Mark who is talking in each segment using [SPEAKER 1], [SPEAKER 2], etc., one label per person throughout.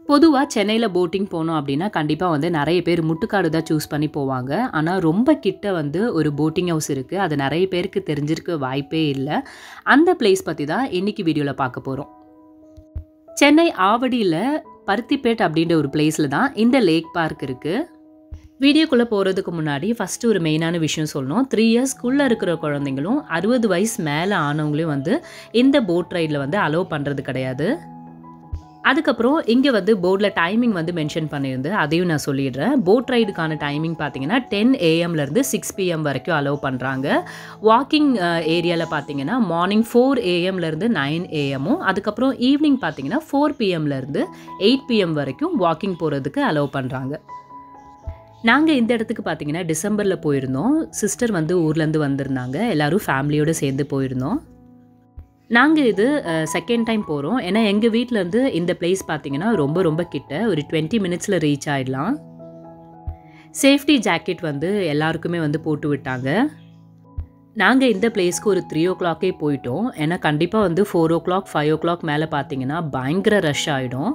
[SPEAKER 1] பொதுவாக சென்னையில் போட்டிங் போனோம் அப்படின்னா கண்டிப்பாக வந்து நிறைய பேர் முட்டுக்காடு தான் சூஸ் பண்ணி போவாங்க ஆனால் ரொம்ப கிட்ட வந்து ஒரு போட்டிங் ஹவுஸ் இருக்குது அது நிறைய பேருக்கு தெரிஞ்சிருக்க வாய்ப்பே இல்லை அந்த பிளேஸ் பற்றி தான் இன்னைக்கு வீடியோவில் பார்க்க போகிறோம் சென்னை ஆவடியில் பருத்திப்பேட் அப்படின்ற ஒரு பிளேஸில் தான் இந்த லேக் பார்க் இருக்குது வீடியோக்குள்ளே போகிறதுக்கு முன்னாடி ஃபஸ்ட்டு ஒரு மெயினான விஷயம் சொல்லணும் த்ரீ இயர்ஸ்க்குள்ளே இருக்கிற குழந்தைங்களும் அறுபது வயசு மேலே ஆனவங்களையும் வந்து இந்த போட் ரைடில் வந்து அலோவ் பண்ணுறது கிடையாது அதுக்கப்புறம் இங்கே வந்து போர்டில் டைமிங் வந்து மென்ஷன் பண்ணியிருந்து அதையும் நான் சொல்லிடுறேன் போட் ரைடுக்கான டைமிங் பார்த்தீங்கன்னா டென் ஏஎம்லேருந்து சிக்ஸ் பிஎம் வரைக்கும் அலோவ் பண்ணுறாங்க வாக்கிங் ஏரியாவில் பார்த்தீங்கன்னா மார்னிங் ஃபோர் ஏஎம்லேருந்து நைன் ஏஎம்மும் அதுக்கப்புறம் ஈவினிங் பார்த்தீங்கன்னா ஃபோர் பிஎம்லேருந்து எயிட் பிஎம் வரைக்கும் வாக்கிங் போகிறதுக்கு அலோவ் பண்ணுறாங்க நாங்கள் இந்த இடத்துக்கு பார்த்தீங்கன்னா டிசம்பரில் போயிருந்தோம் சிஸ்டர் வந்து ஊர்லேருந்து வந்திருந்தாங்க எல்லோரும் ஃபேமிலியோடு சேர்ந்து போயிருந்தோம் நாங்கள் இது செகண்ட் டைம் போகிறோம் ஏன்னா எங்கள் வீட்டிலேருந்து இந்த பிளேஸ் பார்த்தீங்கன்னா ரொம்ப ரொம்ப கிட்ட ஒரு டுவெண்ட்டி மினிட்ஸில் ரீச் ஆகிடலாம் சேஃப்டி ஜாக்கெட் வந்து எல்லாருக்குமே வந்து போட்டு விட்டாங்க நாங்கள் இந்த பிளேஸ்க்கு ஒரு த்ரீ ஓ கிளாக்கே போயிட்டோம் ஏன்னா கண்டிப்பாக வந்து four o'clock five o'clock மேலே பார்த்தீங்கன்னா பயங்கர ரஷ் ஆகிடும்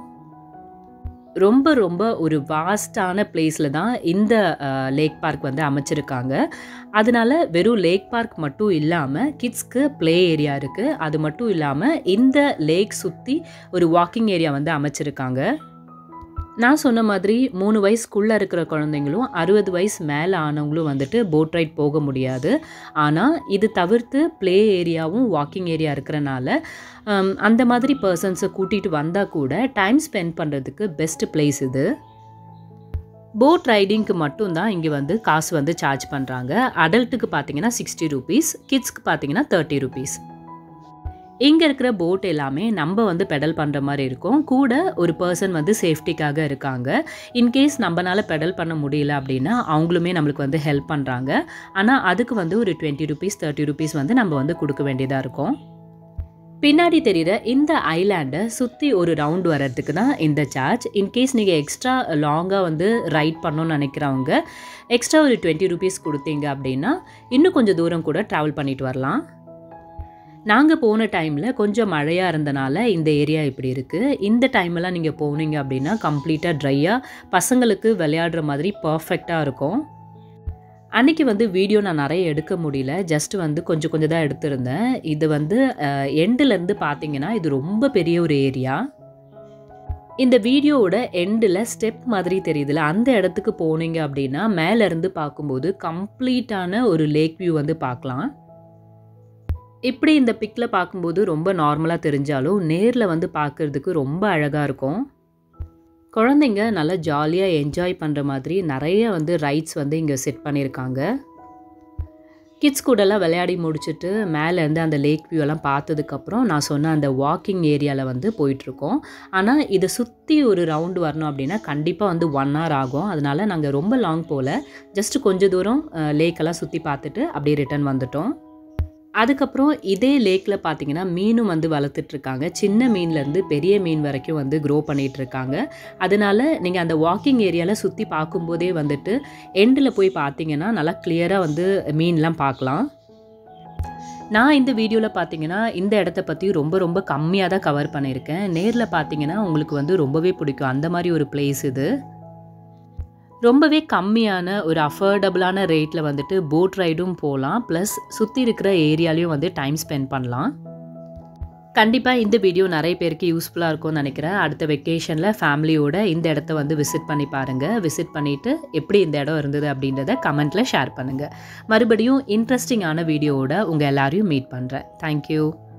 [SPEAKER 1] ரொம்ப ரொம்ப ஒரு வாஸ்டான பிளேஸில் தான் இந்த லேக் பார்க் வந்து அமைச்சிருக்காங்க அதனால வெறும் லேக் பார்க் மட்டும் இல்லாமல் கிட்ஸ்க்கு ப்ளே ஏரியா இருக்குது அது மட்டும் இல்லாமல் இந்த லேக் சுற்றி ஒரு வாக்கிங் ஏரியா வந்து அமைச்சிருக்காங்க நான் சொன்ன மாதிரி மூணு வயசுக்குள்ளே இருக்கிற குழந்தைங்களும் அறுபது வயசு மேலே ஆனவங்களும் வந்துட்டு போட் ரைட் போக முடியாது ஆனால் இது தவிர்த்து ப்ளே ஏரியாவும் வாக்கிங் ஏரியா இருக்கிறனால அந்த மாதிரி பர்சன்ஸை கூட்டிகிட்டு வந்தால் கூட டைம் ஸ்பெண்ட் பண்ணுறதுக்கு பெஸ்ட் பிளேஸ் இது போட் ரைடிங்க்கு மட்டும்தான் இங்கே வந்து காசு வந்து சார்ஜ் பண்ணுறாங்க அடல்ட்டுக்கு பார்த்தீங்கன்னா சிக்ஸ்டி ருபீஸ் கிட்ஸ்க்கு பார்த்தீங்கன்னா தேர்ட்டி ருபீஸ் இங்கே இருக்கிற போட் எல்லாமே நம்ம வந்து பெடல் பண்ணுற மாதிரி இருக்கும் கூட ஒரு பர்சன் வந்து சேஃப்டிக்காக இருக்காங்க இன்கேஸ் நம்மளால் பெடல் பண்ண முடியல அப்படின்னா அவங்களுமே நம்மளுக்கு வந்து ஹெல்ப் பண்ணுறாங்க ஆனால் அதுக்கு வந்து ஒரு டுவெண்ட்டி ருபீஸ் தேர்ட்டி ருபீஸ் வந்து நம்ம வந்து கொடுக்க வேண்டியதாக இருக்கும் பின்னாடி தெரிகிற இந்த ஐலாண்டை சுற்றி ஒரு ரவுண்ட் வர்றதுக்கு தான் இந்த சார்ஜ் இன்கேஸ் நீங்கள் எக்ஸ்ட்ரா லாங்காக வந்து ரைட் பண்ணணும்னு நினைக்கிறவங்க எக்ஸ்ட்ரா ஒரு டுவெண்ட்டி ருபீஸ் கொடுத்தீங்க அப்படின்னா இன்னும் கொஞ்சம் தூரம் கூட ட்ராவல் பண்ணிட்டு வரலாம் நாங்கள் போன டைமில் கொஞ்சம் மழையாக இருந்தனால இந்த ஏரியா இப்படி இருக்குது இந்த டைமெல்லாம் நீங்கள் போனீங்க அப்படின்னா கம்ப்ளீட்டாக ட்ரையாக பசங்களுக்கு விளையாடுற மாதிரி பர்ஃபெக்டாக இருக்கும் அன்றைக்கி வந்து வீடியோ நான் நிறைய எடுக்க முடியல ஜஸ்ட் வந்து கொஞ்சம் கொஞ்சம் தான் எடுத்திருந்தேன் இது வந்து எண்டுலேருந்து பார்த்தீங்கன்னா இது ரொம்ப பெரிய ஒரு ஏரியா இந்த வீடியோவோட எண்டில் ஸ்டெப் மாதிரி தெரியுதுல அந்த இடத்துக்கு போனீங்க அப்படின்னா மேலேருந்து பார்க்கும்போது கம்ப்ளீட்டான ஒரு லேக் வியூ வந்து பார்க்கலாம் இப்படி இந்த பிக்கில் பார்க்கும்போது ரொம்ப நார்மலாக தெரிஞ்சாலும் நேரில் வந்து பார்க்குறதுக்கு ரொம்ப அழகாக இருக்கும் குழந்தைங்க நல்லா ஜாலியாக என்ஜாய் பண்ணுற மாதிரி நிறைய வந்து ரைட்ஸ் வந்து இங்கே செட் பண்ணியிருக்காங்க கிட்ஸ் கூடலாம் விளையாடி முடிச்சுட்டு மேலேருந்து அந்த லேக் வியூலாம் பார்த்ததுக்கப்புறம் நான் சொன்ன அந்த வாக்கிங் ஏரியாவில் வந்து போயிட்டுருக்கோம் ஆனால் இதை சுற்றி ஒரு ரவுண்டு வரணும் அப்படின்னா கண்டிப்பாக வந்து ஒன் ஹவர் ஆகும் அதனால் நாங்கள் ரொம்ப லாங் போகல ஜஸ்ட்டு கொஞ்சம் தூரம் லேக்கெல்லாம் சுற்றி பார்த்துட்டு அப்படியே ரிட்டர்ன் வந்துட்டோம் அதுக்கப்புறம் இதே லேக்கில் பார்த்தீங்கன்னா மீனும் வந்து வளர்த்துட்ருக்காங்க சின்ன மீன்லேருந்து பெரிய மீன் வரைக்கும் வந்து க்ரோ பண்ணிகிட்ருக்காங்க அதனால் நீங்கள் அந்த வாக்கிங் ஏரியாவில் சுற்றி பார்க்கும்போதே வந்துட்டு எண்டில் போய் பார்த்தீங்கன்னா நல்லா கிளியராக வந்து மீன்லாம் பார்க்கலாம் நான் இந்த வீடியோவில் பார்த்தீங்கன்னா இந்த இடத்த பற்றி ரொம்ப ரொம்ப கம்மியாக தான் கவர் பண்ணியிருக்கேன் நேரில் பார்த்தீங்கன்னா உங்களுக்கு வந்து ரொம்பவே பிடிக்கும் அந்த மாதிரி ஒரு பிளேஸ் இது ரொம்பவே கம்மியான ஒரு அஃபோர்டபுளான ரேட்டில் வந்துட்டு போட் ரைடும் போகலாம் ப்ளஸ் சுற்றி இருக்கிற ஏரியாலையும் வந்து டைம் ஸ்பெண்ட் பண்ணலாம் கண்டிப்பாக இந்த வீடியோ நிறைய பேருக்கு யூஸ்ஃபுல்லாக இருக்கும்னு நினைக்கிறேன் அடுத்த வெக்கேஷனில் ஃபேமிலியோட இந்த இடத்த வந்து விசிட் பண்ணி பாருங்கள் விசிட் பண்ணிவிட்டு எப்படி இந்த இடம் இருந்தது அப்படின்றத கமெண்ட்டில் ஷேர் பண்ணுங்கள் மறுபடியும் இன்ட்ரெஸ்டிங்கான வீடியோவோட உங்கள் எல்லாரையும் மீட் பண்ணுறேன் தேங்க்யூ